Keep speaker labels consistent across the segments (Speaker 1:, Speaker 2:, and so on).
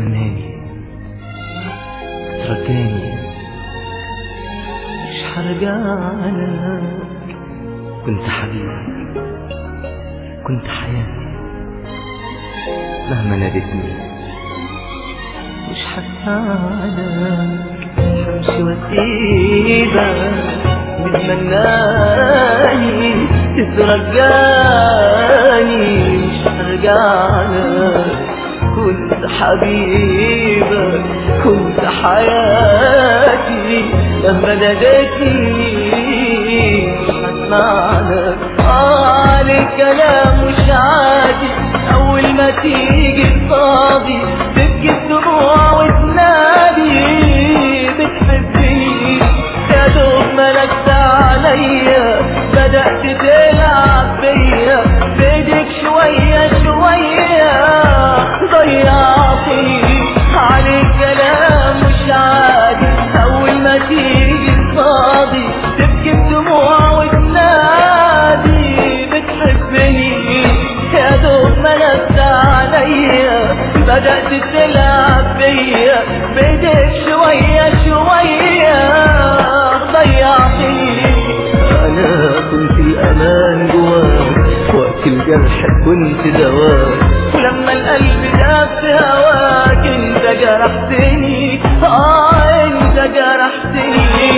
Speaker 1: تستناني ترجاني مش هرجعلك كنت حبيبي كنت حياتي مهما نادتني مش هسمعلك همشي واسيبك بتمناني تترجاني مش هرجعلك كنت حبيبك كنت حياتي لما نادتني مش هسمعلك آه كلام مش عادي أول ما تيجي الفاضي تبكي الدموع وتنادي بتحبني يا دوب ملكت عليا بدأت تلعب بيا بيدك شوية شوية ضيعتني عليك كلام مش عادي أول ما تيجي الفاضي تبكي الدموع وتنادي بتحبني يا دوب ملكت عليا بدأت تلعب بيا بيدك شوية شوية ضيعتني
Speaker 2: أنا كنت الأمان جواك وقت الجرح كنت دواك
Speaker 1: ولما القلب داب في هواك انت جرحتني اه انت جرحتني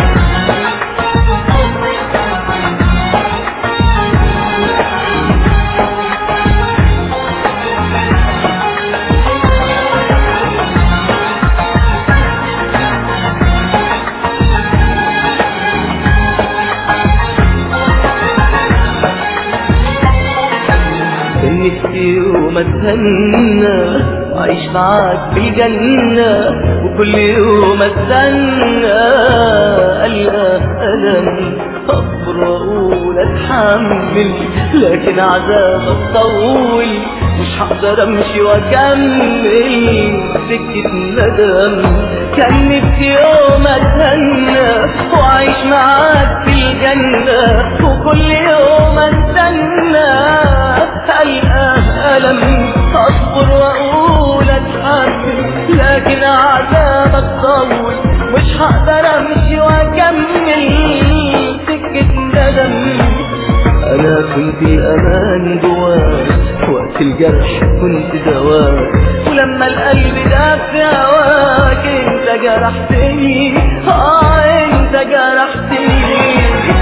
Speaker 2: كان نفسي يوم اتهنى
Speaker 1: عايش معاك بالجنة وكل يوم استنى ألقى ألم أصبر وأقول أتحمل لكن عذاب أطول مش هقدر أمشي وأكمل سكة ندم كان نفسي يوم أتهنى وأعيش معاك في الجنة وكل يوم استنى ألقى ألم أصبر وأقول أتحمل لكن عذابك طول مش هقدر أمشي وأكمل سكة ندم
Speaker 2: أنا كنت الأمان جواك وقت الجرح كنت دواك
Speaker 1: ولما القلب داب في هواك انت جرحتني اه انت جرحتني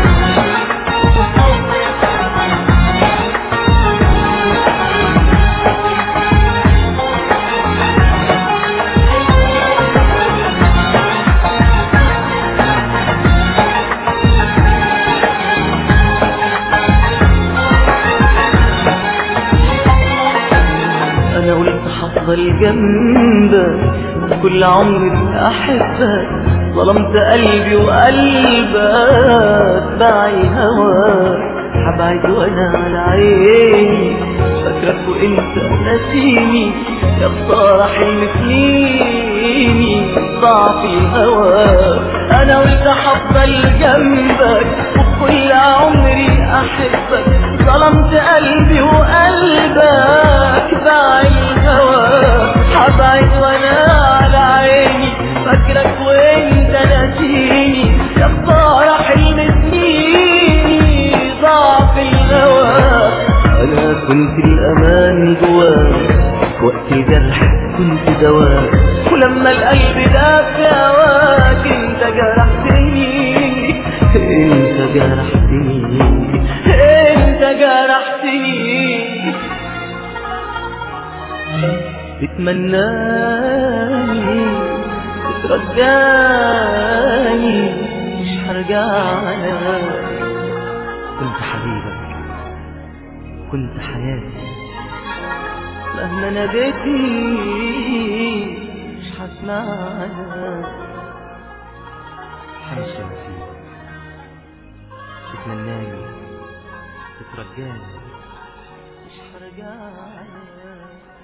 Speaker 1: انا قلت هفضل جنبك كل عمري احبك ظلمت قلبي وقلبك باعي هواك حبعد وانا على عيني فاكرك وانت نسيني يا خسارة حلم سنيني ضاع في هواك انا قلت هفضل جنبك وكل عمري احبك ظلمت قلبي وقلبك باعي الهوى حبعد وانا على عيني فاكرك وانت ناسيني يا خسارة حلم سنيني ضاع في الهوى
Speaker 2: أنا كنت الأمان جواك وقت الجرح كنت دواك
Speaker 1: ولما القلب داب في هواك انت جرحتني
Speaker 2: انت جرحتني
Speaker 1: انت جرحتني
Speaker 2: بتمناني
Speaker 1: بترجاني مش هرجعلك
Speaker 2: كنت حبيبك كنت حياتي
Speaker 1: مهما ناديتني مش هسمعلك
Speaker 2: حمشي فيك تتمناني تترجاني
Speaker 1: مش هرجعلك